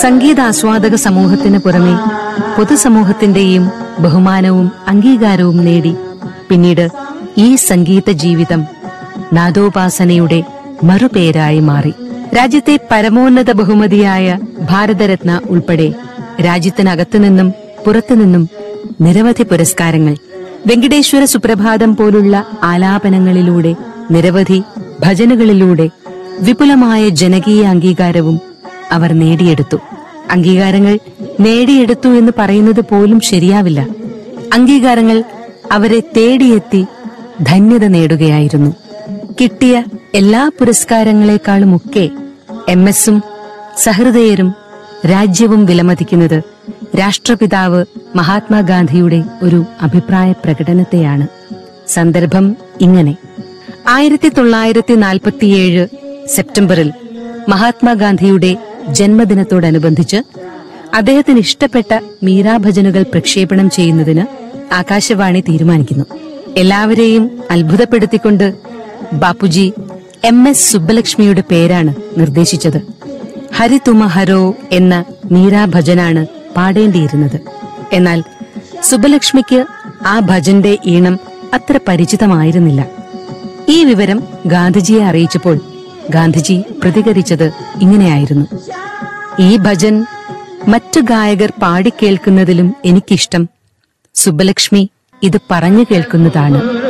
സംഗീതാസ്വാദക സമൂഹത്തിന് പുറമെ പൊതുസമൂഹത്തിന്റെയും ബഹുമാനവും അംഗീകാരവും നേടി പിന്നീട് ഈ സംഗീത ജീവിതം നാദോപാസനയുടെ മറുപേരായി മാറി രാജ്യത്തെ പരമോന്നത ബഹുമതിയായ ഭാരതരത്ന ഉൾപ്പെടെ രാജ്യത്തിനകത്തുനിന്നും പുറത്തുനിന്നും നിരവധി പുരസ്കാരങ്ങൾ വെങ്കടേശ്വര സുപ്രഭാതം പോലുള്ള ആലാപനങ്ങളിലൂടെ നിരവധി ഭജനുകളിലൂടെ വിപുലമായ ജനകീയ അംഗീകാരവും അവർ നേടിയെടുത്തു അംഗീകാരങ്ങൾ നേടിയെടുത്തു എന്ന് പറയുന്നത് പോലും ശരിയാവില്ല അംഗീകാരങ്ങൾ അവരെ തേടിയെത്തി ധന്യത നേടുകയായിരുന്നു കിട്ടിയ എല്ലാ പുരസ്കാരങ്ങളെക്കാളുമൊക്കെ എം എസും സഹൃദയരും രാജ്യവും വിലമതിക്കുന്നത് രാഷ്ട്രപിതാവ് മഹാത്മാഗാന്ധിയുടെ ഒരു അഭിപ്രായ പ്രകടനത്തെയാണ് സന്ദർഭം ഇങ്ങനെ ആയിരത്തി തൊള്ളായിരത്തി നാൽപ്പത്തിയേഴ് സെപ്റ്റംബറിൽ മഹാത്മാഗാന്ധിയുടെ ജന്മദിനത്തോടനുബന്ധിച്ച് അദ്ദേഹത്തിന് ഇഷ്ടപ്പെട്ട മീരാഭജനുകൾ പ്രക്ഷേപണം ചെയ്യുന്നതിന് ആകാശവാണി തീരുമാനിക്കുന്നു എല്ലാവരെയും അത്ഭുതപ്പെടുത്തിക്കൊണ്ട് ബാപ്പുജി എം എസ് സുബ്ബലക്ഷ്മിയുടെ പേരാണ് നിർദ്ദേശിച്ചത് ഹരി തുമ ഹരോ എന്ന മീരാഭജനാണ് പാടേണ്ടിയിരുന്നത് എന്നാൽ സുബ്ബലക്ഷ്മിക്ക് ആ ഭജന്റെ ഈണം അത്ര പരിചിതമായിരുന്നില്ല ഈ വിവരം ഗാന്ധിജിയെ അറിയിച്ചപ്പോൾ ഗാന്ധിജി പ്രതികരിച്ചത് ഇങ്ങനെയായിരുന്നു ഈ ഭജൻ മറ്റു ഗായകർ പാടിക്കേൾക്കുന്നതിലും എനിക്കിഷ്ടം സുബ്ബലക്ഷ്മി ഇത് പറഞ്ഞു കേൾക്കുന്നതാണ്